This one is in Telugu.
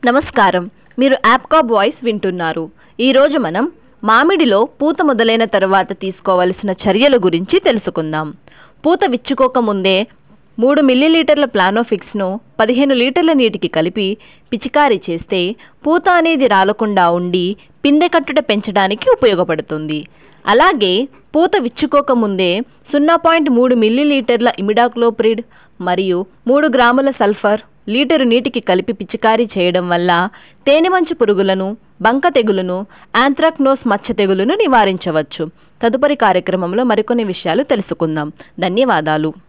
నమస్కారం మీరు యాప్కాబ్ వాయిస్ వింటున్నారు ఈరోజు మనం మామిడిలో పూత మొదలైన తర్వాత తీసుకోవలసిన చర్యల గురించి తెలుసుకుందాం పూత విచ్చుకోక ముందే మూడు మిల్లీలీటర్ల ప్లానోఫిక్స్ను పదిహేను లీటర్ల నీటికి కలిపి పిచికారీ చేస్తే పూత అనేది రాలకుండా ఉండి పిందె కట్టుట పెంచడానికి ఉపయోగపడుతుంది అలాగే పూత విచ్చుకోక ముందే సున్నా పాయింట్ మూడు మిల్లీలీటర్ల ఇమిడాక్లోప్రిడ్ మరియు మూడు గ్రాముల సల్ఫర్ లీటరు నీటికి కలిపి పిచికారీ చేయడం వల్ల తేనెమంచు పురుగులను బంక తెగులును యాంథ్రాక్నోస్ మచ్చ తెగులును నివారించవచ్చు తదుపరి కార్యక్రమంలో మరికొన్ని విషయాలు తెలుసుకుందాం ధన్యవాదాలు